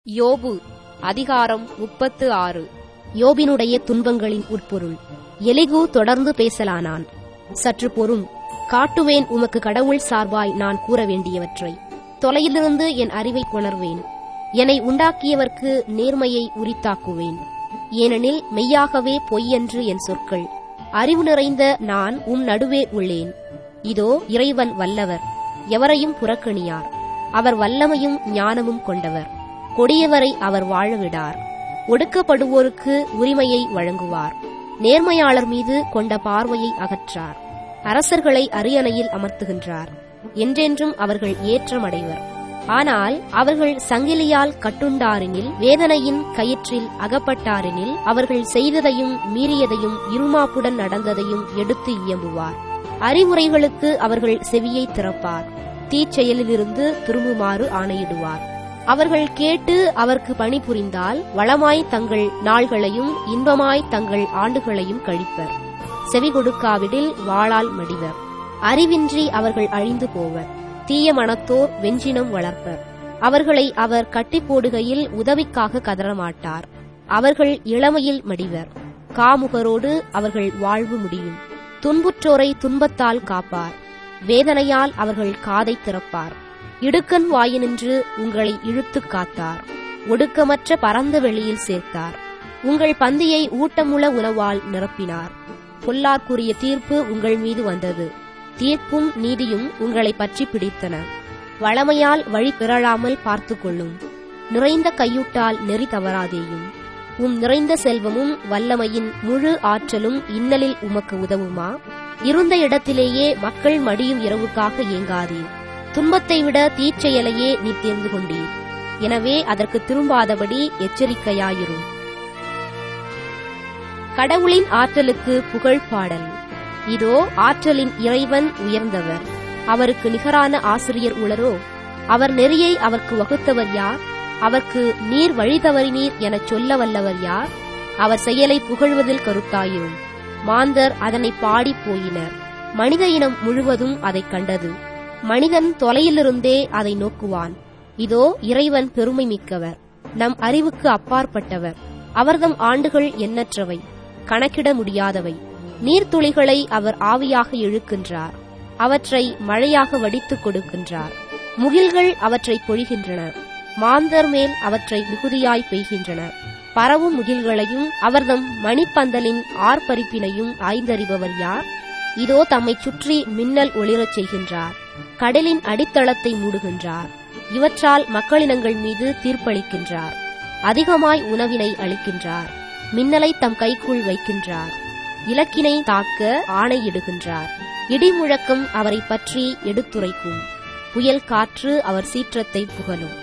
யோபு அதிகாரம் முப்பத்து ஆறு யோபினுடைய துன்பங்களின் உட்பொருள் எலிகு தொடர்ந்து பேசலானான் சற்று பொறும் காட்டுவேன் உமக்கு கடவுள் சார்பாய் நான் கூற வேண்டியவற்றை தொலையிலிருந்து என் அறிவை கொணர்வேன் என்னை உண்டாக்கியவர்க்கு நேர்மையை உரித்தாக்குவேன் ஏனெனில் மெய்யாகவே பொய்யென்று என் சொற்கள் அறிவு நிறைந்த நான் உம் நடுவே உள்ளேன் இதோ இறைவன் வல்லவர் எவரையும் புறக்கணியார் அவர் வல்லமையும் ஞானமும் கொண்டவர் கொடியவரை அவர் வாழவிடார் ஒடுக்கப்படுவோருக்கு உரிமையை வழங்குவார் நேர்மையாளர் மீது கொண்ட பார்வையை அகற்றார் அரசர்களை அரியணையில் அமர்த்துகின்றார் என்றென்றும் அவர்கள் ஏற்றமடைவர் ஆனால் அவர்கள் சங்கிலியால் கட்டுண்டாரெனில் வேதனையின் கயிற்றில் அகப்பட்டாரெனில் அவர்கள் செய்ததையும் மீறியதையும் இருமாப்புடன் நடந்ததையும் எடுத்து இயம்புவார் அறிவுரைகளுக்கு அவர்கள் செவியை திறப்பார் தீச்செயலிலிருந்து திரும்புமாறு ஆணையிடுவார் அவர்கள் கேட்டு அவர்க்கு பணிபுரிந்தால் வளமாய் தங்கள் நாள்களையும் இன்பமாய் தங்கள் ஆண்டுகளையும் கழிப்பர் செவி கொடுக்காவிடில் வாளால் மடிவர் அறிவின்றி அவர்கள் அழிந்து போவர் தீய மனத்தோர் வெஞ்சினம் வளர்ப்பர் அவர்களை அவர் கட்டி போடுகையில் உதவிக்காக கதறமாட்டார் அவர்கள் இளமையில் மடிவர் காமுகரோடு அவர்கள் வாழ்வு முடியும் துன்புற்றோரை துன்பத்தால் காப்பார் வேதனையால் அவர்கள் காதை திறப்பார் இடுக்கன் வாயினின்று உங்களை இழுத்துக் காத்தார் ஒடுக்கமற்ற பரந்த வெளியில் சேர்த்தார் உங்கள் பந்தியை ஊட்டமுள்ள உணவால் நிரப்பினார் பொல்லார்க்குரிய தீர்ப்பு உங்கள் மீது வந்தது தீர்ப்பும் நீதியும் உங்களை பற்றி பிடித்தன வளமையால் வழி பிறழாமல் பார்த்து கொள்ளும் நிறைந்த கையூட்டால் நெறி தவறாதேயும் உம் நிறைந்த செல்வமும் வல்லமையின் முழு ஆற்றலும் இன்னலில் உமக்கு உதவுமா இருந்த இடத்திலேயே மக்கள் மடியும் இரவுக்காக ஏங்காதீர் துன்பத்தை விட தீச்செயலையே நீ தேர்ந்து கொண்டீர் எனவே அதற்கு திரும்பாதபடி எச்சரிக்கையாயிரும் கடவுளின் ஆற்றலுக்கு புகழ் பாடல் இதோ ஆற்றலின் இறைவன் உயர்ந்தவர் அவருக்கு நிகரான ஆசிரியர் உளரோ அவர் நெறியை அவருக்கு வகுத்தவர் யார் அவர்க்கு நீர் வழி தவறினீர் எனச் சொல்ல வல்லவர் யார் அவர் செயலை புகழ்வதில் கருத்தாயிரும் மாந்தர் அதனை பாடிப் போயினர் மனித இனம் முழுவதும் அதைக் கண்டது மனிதன் தொலையிலிருந்தே அதை நோக்குவான் இதோ இறைவன் பெருமை மிக்கவர் நம் அறிவுக்கு அப்பாற்பட்டவர் அவர்தம் ஆண்டுகள் எண்ணற்றவை கணக்கிட முடியாதவை நீர்த்துளிகளை அவர் ஆவியாக இழுக்கின்றார் அவற்றை மழையாக வடித்துக் கொடுக்கின்றார் முகில்கள் அவற்றை பொழிகின்றன மாந்தர் மேல் அவற்றை மிகுதியாய் பெய்கின்றன பரவும் முகில்களையும் அவர்தம் மணிப்பந்தலின் ஆர்ப்பரிப்பினையும் ஆய்ந்தறிபவர் யார் இதோ தம்மை சுற்றி மின்னல் ஒளிரச் செய்கின்றார் கடலின் அடித்தளத்தை மூடுகின்றார் இவற்றால் மக்களினங்கள் மீது தீர்ப்பளிக்கின்றார் அதிகமாய் உணவினை அளிக்கின்றார் மின்னலை தம் கைக்குள் வைக்கின்றார் இலக்கினை தாக்க ஆணையிடுகின்றார் இடி முழக்கம் அவரை பற்றி எடுத்துரைக்கும் புயல் காற்று அவர் சீற்றத்தை புகழும்